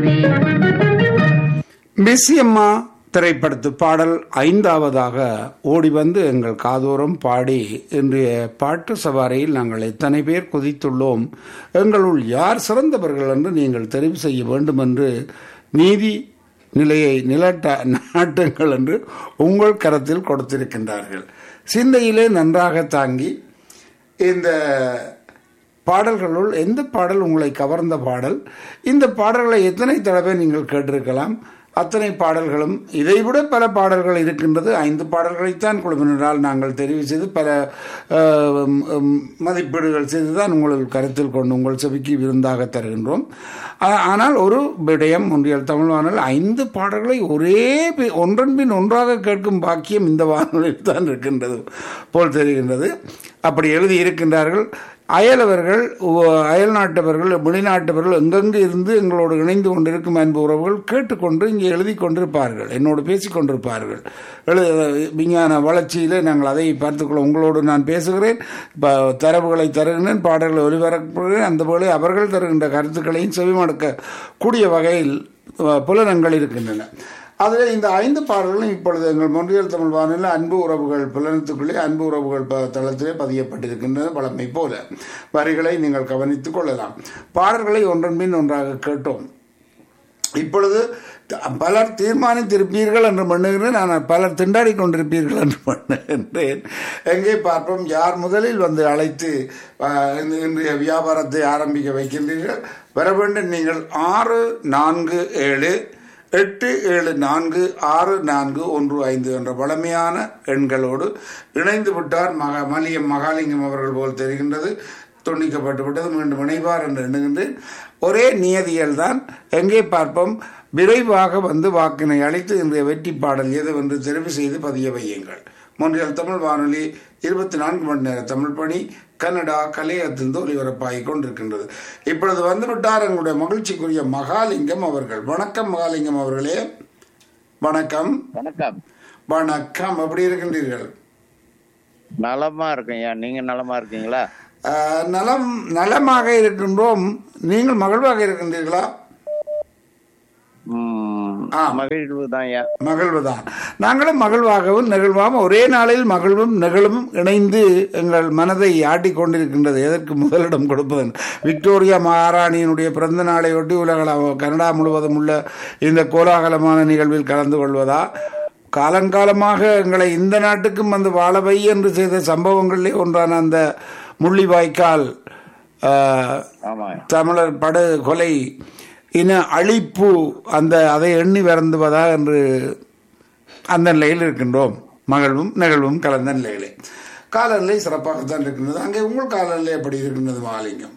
Busy அம்மா திரைப்படத்து பாடல் ஐந்தாவதாக ஓடி வந்து எங்கள் காதோரம் பாடி இன்றைய பாட்டு சவாரியில் நாங்கள் எத்தனை பேர் குதித்துள்ளோம் எங்களுள் யார் சிறந்தவர்கள் என்று நீங்கள் தெரிவு செய்ய வேண்டும் என்று நீதி நிலையை நிலட்ட நாட்டுங்கள் என்று உங்கள் கரத்தில் கொடுத்திருக்கின்றார்கள் சிந்தையிலே நன்றாக தாங்கி இந்த பாடல்களுள் எந்த பாடல் உங்களை கவர்ந்த பாடல் இந்த பாடல்களை எத்தனை தடவை நீங்கள் கேட்டிருக்கலாம் அத்தனை பாடல்களும் இதைவிட பல பாடல்கள் இருக்கின்றது ஐந்து பாடல்களைத்தான் குழுவினரால் நாங்கள் தெரிவு செய்து பல அஹ், உம், மதிப்பீடுகள் செய்து தான் உங்கள் கருத்தில் கொண்டு உங்கள் செவிக்கு விருந்தாக தருகின்றோம் ஆ- ஆனால் ஒரு விடயம் ஒன்றியல் தமிழ் வானொலி ஐந்து பாடல்களை ஒரே பி- ஒன்றன் பின் ஒன்றாக கேட்கும் பாக்கியம் இந்த வானொலியில் தான் இருக்கின்றது போல் தெரிகின்றது அப்படி எழுதி இருக்கின்றார்கள் அயலவர்கள் உ- அயல் நாட்டவர்கள் வெளிநாட்டவர்கள் எங்கெங்கு இருந்து எங்களோடு இணைந்து கொண்டிருக்கும் அன்பு உறவுகள் கேட்டுக்கொண்டு இங்கே எழுதி கொண்டிருப்பார்கள் என்னோடு பேசிக் கொண்டிருப்பார்கள் எழு விஞ்ஞான வளர்ச்சியிலே நாங்கள் அதை பார்த்துக்கொள்ள உங்களோடு நான் பேசுகிறேன் ப- தரவுகளை தருகின்றேன் பாடல்களை ஒலிபரப்புகிறேன் அந்த போல அவர்கள் தருகின்ற கருத்துக்களையும் செவிமடுக்க கூடிய வகையில் அஹ், புலனங்கள் இருக்கின்றன அதில் இந்த ஐந்து பாடல்களும் இப்பொழுது எங்கள் மொன்றியல் தமிழ் வானிலை அன்பு உறவுகள் புலனத்துக்குள்ளே அன்பு உறவுகள் ப- தளத்திலே பதியப்பட்டிருக்கின்றது பழமை போல வரிகளை நீங்கள் கவனித்துக் கொள்ளலாம் பாடல்களை ஒன்றன் பின் ஒன்றாக கேட்டோம் இப்பொழுது த- பலர் தீர்மானித்திருப்பீர்கள் என்று பண்ணுகிறேன் ஆனால் பலர் திண்டாடி கொண்டிருப்பீர்கள் என்று பண்ணுகின்றேன் எங்கே பார்ப்போம் யார் முதலில் வந்து அழைத்து ஆஹ், இந்த இன்றைய வியாபாரத்தை ஆரம்பிக்க வைக்கின்றீர்கள் வர வேண்டும் நீங்கள் ஆறு நான்கு ஏழு எட்டு ஏழு நான்கு ஆறு நான்கு ஒன்று ஐந்து என்ற வளமையான எண்களோடு இணைந்து விட்டார் மகா மலியம் மகாலிங்கம் அவர்கள் போல் தெரிகின்றது துண்டிக்கப்பட்டு விட்டது மீண்டும் இணைவார் என்று எண்ணுகின்றேன் ஒரே நியதியல் தான் எங்கே பார்ப்போம் விரைவாக வந்து வாக்கினை அளித்து இன்றைய வெற்றி பாடல் எதுவென்று தெரிவு செய்து பதிய வையுங்கள் மொன்றியல் தமிழ் வானொலி இருபத்தி நான்கு மணி நேர தமிழ் பணி கன்னடா கலையத்திலிருந்து ஒலிபரப்பாகிக் கொண்டிருக்கின்றது இப்பொழுது வந்துவிட்டார் எங்களுடைய மகிழ்ச்சிக்குரிய மகாலிங்கம் அவர்கள் வணக்கம் மகாலிங்கம் அவர்களே வணக்கம் வணக்கம் வணக்கம் எப்படி இருக்கின்றீர்கள் நலமா இருக்கேன்யா நீங்க நலமா இருக்கீங்களா ஆஹ், நலம் நலமாக இருக்கின்றோம் நீங்கள் மகிழ்வாக இருக்கின்றீர்களா ம், ஆ. மகிழ்வு தான்யா மகிழ்வுதான் நாங்களும் மகிழ்வாகவும் நெகிழ்வாகவும் ஒரே நாளில் மகிழ்வும் நெகிழும் இணைந்து எங்கள் மனதை ஆட்டிக் கொண்டிருக்கின்றது எதற்கு முதலிடம் கொடுப்பது விக்டோரியா மகாராணியினுடைய பிறந்த நாளை ஒட்டி உலக கனடா முழுவதும் உள்ள இந்த கோலாகலமான நிகழ்வில் கலந்து கொள்வதா காலங்காலமாக எங்களை இந்த நாட்டுக்கும் வந்து வாழவை என்று செய்த சம்பவங்களிலே ஒன்றான அந்த முள்ளிவாய்க்கால் ஆஹ், ஆமா தமிழர் படு கொலை இன அழிப்பு அந்த அதை எண்ணி வருந்துவதா என்று அந்த நிலையில் இருக்கின்றோம் மகிழ்வும் நிகழ்வும் கலந்த நிலையிலே காலநிலை சிறப்பாகத்தான் இருக்கின்றது அங்கே உங்கள் காலநிலை எப்படி இருக்கின்றது மகாலிங்கம்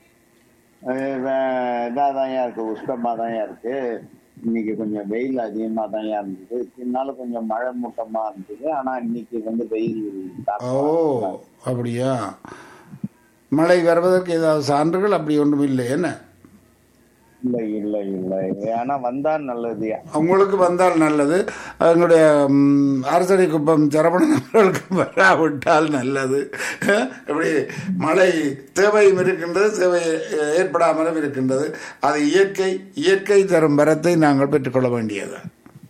இதாதான்யா இருக்கு உஷ்ணமா தான்யா இருக்கு இன்னைக்கு கொஞ்சம் வெயில் அதிகமா தான்யா இருந்தது இதனால கொஞ்சம் மழை மூட்டமா இருந்தது ஆனா இன்னைக்கு வந்து வெயில் ஓ அப்படியா மழை வருவதற்கு ஏதாவது சான்றுகள் அப்படி ஒன்றும் இல்லை என்ன இல்லை இல்லை இல்லை ஆனா வந்தா நல்லதுயா உங்களுக்கு வந்தால் நல்லது எங்களுடைய ம், அரசடி குப்பம் சரவணன் அவர்களுக்கு வராவிட்டால் நல்லது இப்படி மழை தேவையும் இருக்கின்றது தேவை ஏற்படாமலும் இருக்கின்றது அது இயற்கை இயற்கை தரும் வரத்தை நாங்கள் பெற்றுக்கொள்ள வேண்டியது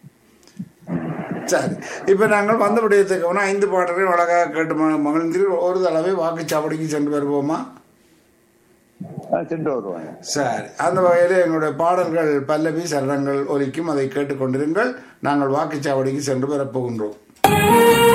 சரி இப்போ நாங்கள் வந்த விடயத்துக்கு ஐந்து பாடல்கள் அழகாக கேட்டு ம- மகிழ்ந்தீர்கள் ஒரு தடவை வாக்குச்சாவடிக்கு சென்று வருவோமா ஆ, சென்று வருவாங்க சரி அந்த வகையில் எங்களுடைய பாடல்கள் பல்லவி சரணங்கள் ஒலிக்கும் அதை கேட்டுக்கொண்டிருங்கள் நாங்கள் வாக்குச்சாவடிக்கு சென்று வரப்போகின்றோம்